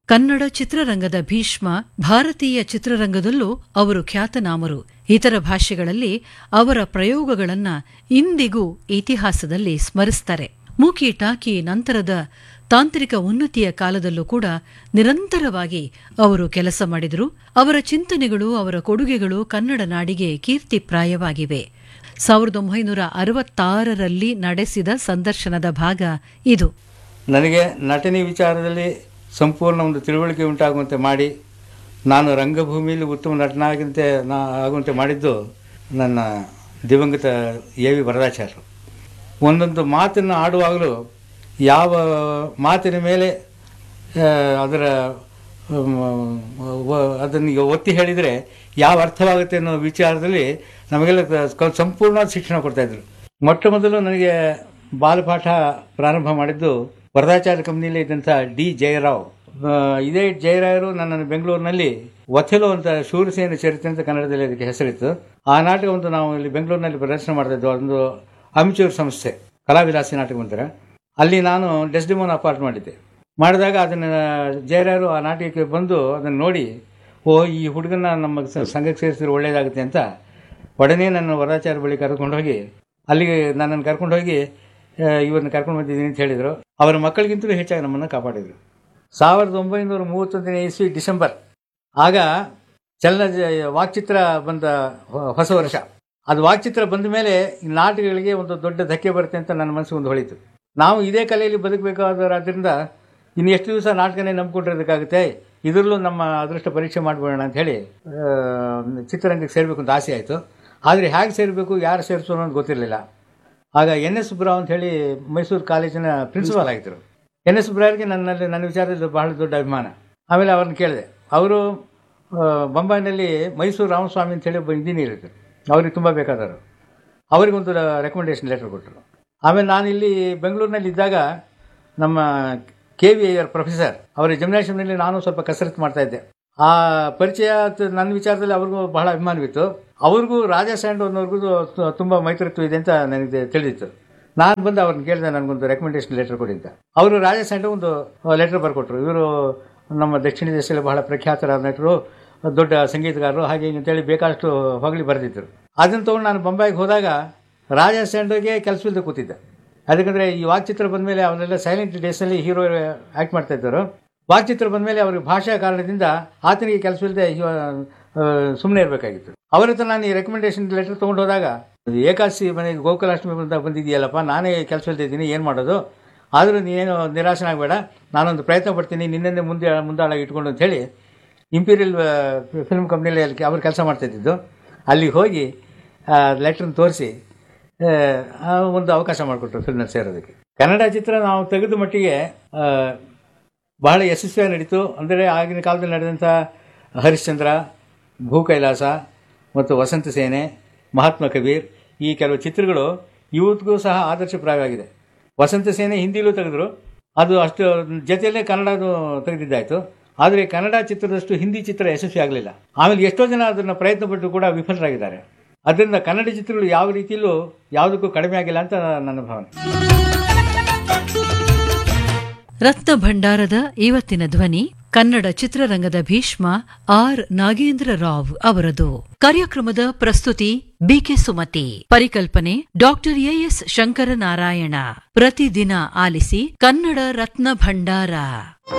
ಕನ್ನಡ ಚಿತ್ರರಂಗದ ಭೀಷ್ಮ ಭಾರತೀಯ ಚಿತ್ರರಂಗದಲ್ಲೂ ಅವರು ಖ್ಯಾತನಾಮರು ಇತರ ಭಾಷೆಗಳಲ್ಲಿ ಅವರ ಪ್ರಯೋಗಗಳನ್ನ ಇಂದಿಗೂ ಇತಿಹಾಸದಲ್ಲಿ ಸ್ಮರಿಸ್ತಾರೆ ಮೂಕಿ ಟಾಕಿ ನಂತರದ ತಾಂತ್ರಿಕ ಉನ್ನತಿಯ ಕಾಲದಲ್ಲೂ ಕೂಡ ನಿರಂತರವಾಗಿ ಅವರು ಕೆಲಸ ಮಾಡಿದರು ಅವರ ಚಿಂತನೆಗಳು ಅವರ ಕೊಡುಗೆಗಳು ಕನ್ನಡ ನಾಡಿಗೆ ಕೀರ್ತಿಪ್ರಾಯವಾಗಿವೆ ಸಾವಿರದ ಒಂಬೈನೂರ ಅರವತ್ತಾರರಲ್ಲಿ ನಡೆಸಿದ ಸಂದರ್ಶನದ ಭಾಗ ಇದು ನನಗೆ ನಟನೆ ವಿಚಾರದಲ್ಲಿ ಸಂಪೂರ್ಣ ಒಂದು ತಿಳುವಳಿಕೆ ಉಂಟಾಗುವಂತೆ ಮಾಡಿ ನಾನು ರಂಗಭೂಮಿಯಲ್ಲಿ ಉತ್ತಮ ನಟನಾಗಂತೆ ನಾ ಆಗುವಂತೆ ಮಾಡಿದ್ದು ನನ್ನ ದಿವಂಗತ ಎ ವಿ ವರದಾಚಾರ್ಯರು ಒಂದೊಂದು ಮಾತನ್ನು ಆಡುವಾಗಲೂ ಯಾವ ಮಾತಿನ ಮೇಲೆ ಆ, ಅದರ ಅದನ್ನು ಈಗ ಒತ್ತಿ ಹೇಳಿದರೆ ಯಾವ ಅರ್ಥವಾಗುತ್ತೆ ಅನ್ನೋ ವಿಚಾರದಲ್ಲಿ ನಮಗೆಲ್ಲ ಕ- ಸಂಪೂರ್ಣ ಶಿಕ್ಷಣ ಕೊಡ್ತಾಯಿದ್ರು ಮೊಟ್ಟ ಮೊದಲು ನನಗೆ ಬಾಲಪಾಠ ಪ್ರಾರಂಭ ಮಾಡಿದ್ದು ವರದಾಚಾರ್ಯ ಕಂಪ್ನಿಯಲ್ಲಿ ಇದ್ದಂಥ ಡಿ ಜಯರಾವ್ ಆ, ಇದೇ ಜಯರಾಯರು ನನ್ನನ್ನು ಬೆಂಗಳೂರಿನಲ್ಲಿ ವಥೆಲೋ ಅಂತ ಶೂರಸೇನ ಚರಿತ್ರೆ ಅಂತ ಕನ್ನಡದಲ್ಲಿ ಅದಕ್ಕೆ ಹೆಸರಿತ್ತು ಆ ನಾಟಕವನ್ನು ನಾವು ಇಲ್ಲಿ ಬೆಂಗಳೂರಿನಲ್ಲಿ ಪ್ರದರ್ಶನ ಮಾಡ್ತಾ ಇದ್ವು ಒಂದು ಅಮಿಚೂರ್ ಸಂಸ್ಥೆ ಕಲಾವಿಲಾಸಿ ನಾಟಕ ಮಂದಿರ ಅಲ್ಲಿ ನಾನು ಡೆಸ್ಡಿಮೋನ್ ಅಪಾರ್ಟ್ ಮಾಡಿದ್ದೆ ಮಾಡಿದಾಗ ಅದನ್ನು ಜಯರಾಯರು ಆ ನಾಟಕಕ್ಕೆ ಬಂದು ಅದನ್ನು ನೋಡಿ ಓ ಈ ಹುಡುಗನ ನಮ್ಮ ಸ- ಸಂಘಕ್ಕೆ ಸೇರಿಸಿದ್ರೆ ಒಳ್ಳೆಯದಾಗುತ್ತೆ ಅಂತ ಒಡನೆ ನನ್ನ ವರದಾಚಾರ್ಯ ಬಳಿ ಕರ್ಕೊಂಡು ಹೋಗಿ ಅಲ್ಲಿಗೆ ನನ್ನನ್ನು ಕರ್ಕೊಂಡು ಹೋಗಿ ಇವನ್ನ ಕರ್ಕೊಂಡು ಬಂದಿದ್ದೀನಿ ಅಂತ ಹೇಳಿದರು ಅವರ ಮಕ್ಕಳಿಗಿಂತಲೂ ಹೆಚ್ಚಾಗಿ ನಮ್ಮನ್ನು ಕಾಪಾಡಿದರು ಸಾವಿರದ ಒಂಬೈನೂರ ಮೂವತ್ತೊಂದನೇ ಇಸ್ವಿ ಡಿಸೆಂಬರ್ ಆಗ ಚಲನ ವಾಕ್ಚಿತ್ರ ಬಂದ ಹೊ- ಹೊಸ ವರ್ಷ ಅದು ವಾಕ್ಚಿತ್ರ ಬಂದ ಮೇಲೆ ಈ ನಾಟಕಗಳಿಗೆ ಒಂದು ದೊಡ್ಡ ಧಕ್ಕೆ ಬರುತ್ತೆ ಅಂತ ನನ್ನ ಮನಸ್ಸಿಗೆ ಒಂದು ಹೊಳಿತು ನಾವು ಇದೇ ಕಲೆಯಲ್ಲಿ ಬದುಕಬೇಕಾದ್ರಿಂದ ಇನ್ನು ಎಷ್ಟು ದಿವಸ ನಾಟಕನೇ ನಂಬ್ಕೊಂಡಿರೋದಕ್ಕಾಗುತ್ತೆ ಇದರಲ್ಲೂ ನಮ್ಮ ಅದೃಷ್ಟ ಪರೀಕ್ಷೆ ಮಾಡಿಬಿಡೋಣ ಅಂತ ಹೇಳಿ ಆ, ಚಿತ್ರರಂಗಕ್ಕೆ ಸೇರಬೇಕು ಅಂತ ಆಸೆ ಆಯಿತು ಆದರೆ ಹೇಗೆ ಸೇರಬೇಕು ಯಾರು ಸೇರಿಸೋ ಅನ್ನೋದು ಗೊತ್ತಿರಲಿಲ್ಲ ಆಗ ಎನ್ ಎಸ್ ಸುಬ್ರಾವ್ ಅಂತ ಹೇಳಿ ಮೈಸೂರು ಕಾಲೇಜಿನ ಪ್ರಿನ್ಸಿಪಾಲ್ ಆಗಿದ್ದರು ಎನ್ ಎಸ್ ಸುಬ್ರಾವ್ರಿಗೆ ನನ್ನಲ್ಲಿ ನನ್ನ ವಿಚಾರದಲ್ಲಿ ಬಹಳ ದೊಡ್ಡ ಅಭಿಮಾನ ಆಮೇಲೆ ಅವ್ರನ್ನ ಕೇಳಿದೆ ಅವರು ಆ, ಬೊಂಬಾಯಿನಲ್ಲಿ ಮೈಸೂರು ರಾಮಸ್ವಾಮಿ ಅಂತ ಹೇಳಿ ಒಬ್ಬ ಇಂಜಿನಿಯರ್ ಇದ್ದರು ಅವ್ರಿಗೆ ತುಂಬ ಬೇಕಾದವರು ಅವರಿಗೊಂದು ರೆಕಮೆಂಡೇಶನ್ ಲೆಟರ್ ಕೊಟ್ಟರು ಆಮೇಲೆ ನಾನು ಇಲ್ಲಿ ಬೆಂಗಳೂರಿನಲ್ಲಿ ಇದ್ದಾಗ ನಮ್ಮ ಕೆ ವಿ ಐಯರ್ ಪ್ರೊಫೆಸರ್ ಅವರ ಜಿಮ್ನಾಷಿಯಂನಲ್ಲಿ ನಾನು ಸ್ವಲ್ಪ ಕಸರತ್ತು ಮಾಡ್ತಾ ಇದ್ದೆ ಆ ಪರಿಚಯ ತ- ನನ್ನ ವಿಚಾರದಲ್ಲಿ ಅವ್ರಿಗೂ ಬಹಳ ಅಭಿಮಾನವಿತ್ತು ಅವ್ರಿಗೂ ರಾಜಾ ಸ್ಯಾಂಡ್ ಅನ್ನೋರ್ಗೂ ತು- ತುಂಬ ಮೈತ್ರಿತ್ವ ಇದೆ ಅಂತ ನನಗೆ ತಿಳಿದಿತ್ತು ನಾನು ಬಂದು ಅವ್ರನ್ನ ಕೇಳಿದೆ ನನಗೊಂದು ರೆಕಮೆಂಡೇಶನ್ ಲೆಟರ್ ಕೊಡಿ ಅಂತ ಅವರು ರಾಜಾ ಸ್ಯಾಂಡ್ ಒಂದು ಲೆಟರ್ ಬರ್ಕೊಟ್ರು ಇವರು ನಮ್ಮ ದಕ್ಷಿಣ ದೇಶದಲ್ಲಿ ಬಹಳ ಪ್ರಖ್ಯಾತರಾದ ನಟರು ದೊಡ್ಡ ಸಂಗೀತಗಾರರು ಹಾಗೆ ಹೀಗೆ ಅಂತೇಳಿ ಬೇಕಾದಷ್ಟು ಹೊಗಳಿ ಬರೆದಿದ್ದರು ಅದನ್ನು ತೊಗೊಂಡು ನಾನು ಬೊಂಬಾಯಿಗೆ ಹೋದಾಗ ರಾಜಾ ಸ್ಯಾಂಡೋಗೆ ಕೆಲಸವಿಲ್ಲದೆ ಕೂತಿದ್ದೆ ಅದಕ್ಕಂದರೆ ಈ ವಾಕ್ಚಿತ್ರ ಬಂದಮೇಲೆ ಅವರೆಲ್ಲ ಸೈಲೆಂಟ್ ಡೇಸಲ್ಲಿ ಹೀರೋ ಆ್ಯಕ್ಟ್ ಮಾಡ್ತಾ ಇದ್ದರು ವಾಕ್ಚಿತ್ರ ಬಂದಮೇಲೆ ಅವ್ರಿಗೆ ಭಾಷಾ ಕಾರಣದಿಂದ ಆತನಿಗೆ ಕೆಲಸವಿಲ್ಲದೆ ಸುಮ್ಮನೆ ಇರಬೇಕಾಗಿತ್ತು ಅವ್ರ ಹತ್ರ ನಾನು ಈ ರೆಕಮೆಂಡೇಶನ್ ಲೆಟರ್ ತೊಗೊಂಡು ಹೋದಾಗ ಏಕಾದಶಿ ಮನೆಗೆ ಗೋಕುಲಾಷ್ಟಮಿ ಬಂದ ಬಂದಿದೆಯಲ್ಲಪ್ಪ ನಾನೇ ಕೆಲಸವಿಲ್ಲದೆ ಇದ್ದೀನಿ ಏನು ಮಾಡೋದು ಆದರೂ ನೀನೇನು ನಿರಾಶನಾಗಬೇಡ ನಾನೊಂದು ಪ್ರಯತ್ನ ಪಡ್ತೀನಿ ನಿನ್ನೆ ಮುಂದೆ ಮುಂದಾಳಾಗಿ ಇಟ್ಕೊಂಡು ಅಂತ ಹೇಳಿ ಇಂಪೀರಿಯಲ್ ಫಿಲ್ಮ್ ಕಂಪ್ನಿಯಲ್ಲಿ ಅಲ್ಲಿ ಅವ್ರು ಕೆಲಸ ಮಾಡ್ತಾಯಿದ್ದು ಅಲ್ಲಿಗೆ ಹೋಗಿ ಲೆಟ್ರನ್ನ ತೋರಿಸಿ ಆ, ಒಂದು ಅವಕಾಶ ಮಾಡಿಕೊಟ್ರು ಫಿಲ್ಮ್ನಲ್ಲಿ ಸೇರೋದಕ್ಕೆ ಕನ್ನಡ ಚಿತ್ರ ನಾವು ತೆಗೆದ ಮಟ್ಟಿಗೆ ಆ, ಬಹಳ ಯಶಸ್ವಿಯಾಗಿ ನಡೀತು ಅಂದರೆ ಆಗಿನ ಕಾಲದಲ್ಲಿ ನಡೆದಂಥ ಹರಿಶ್ಚಂದ್ರ ಭೂ ಕೈಲಾಸ ಮತ್ತು ವಸಂತ ಸೇನೆ ಮಹಾತ್ಮ ಕಬೀರ್ ಈ ಕೆಲವು ಚಿತ್ರಗಳು ಇವತ್ತಿಗೂ ಸಹ ಆದರ್ಶಪ್ರಾಯವಾಗಿದೆ ವಸಂತ ಸೇನೆ ಹಿಂದಿಲೂ ತೆಗೆದ್ರು ಅದು ಅಷ್ಟು ಜೊತೆಯಲ್ಲೇ ಕನ್ನಡದು ತೆಗೆದಿದ್ದಾಯಿತು ಆದರೆ ಕನ್ನಡ ಚಿತ್ರದಷ್ಟು ಹಿಂದಿ ಚಿತ್ರ ಯಶಸ್ವಿ ಆಗಲಿಲ್ಲ ಆಮೇಲೆ ಎಷ್ಟೋ ಜನ ಅದನ್ನು ಪ್ರಯತ್ನ ಪಟ್ಟು ಕೂಡ ವಿಫಲರಾಗಿದ್ದಾರೆ ಅದರಿಂದ ಕನ್ನಡ ಚಿತ್ರಗಳು ಯಾವ ರೀತಿಯಲ್ಲೂ ಯಾವುದಕ್ಕೂ ಕಡಿಮೆ ಆಗಿಲ್ಲ ಅಂತ ನನ್ನ ಭಾವನೆ ರತ್ನ ಭಂಡಾರದ ಇವತ್ತಿನ ಧ್ವನಿ ಕನ್ನಡ ಚಿತ್ರರಂಗದ ಭೀಷ್ಮ ಆರ್ ನಾಗೇಂದ್ರ ರಾವ್ ಅವರದು ಕಾರ್ಯಕ್ರಮದ ಪ್ರಸ್ತುತಿ ಬಿಕೆ ಸುಮತಿ ಪರಿಕಲ್ಪನೆ ಡಾಕ್ಟರ್ ಎಎಸ್ ಶಂಕರನಾರಾಯಣ ಪ್ರತಿದಿನ ಆಲಿಸಿ ಕನ್ನಡ ರತ್ನ ಭಂಡಾರ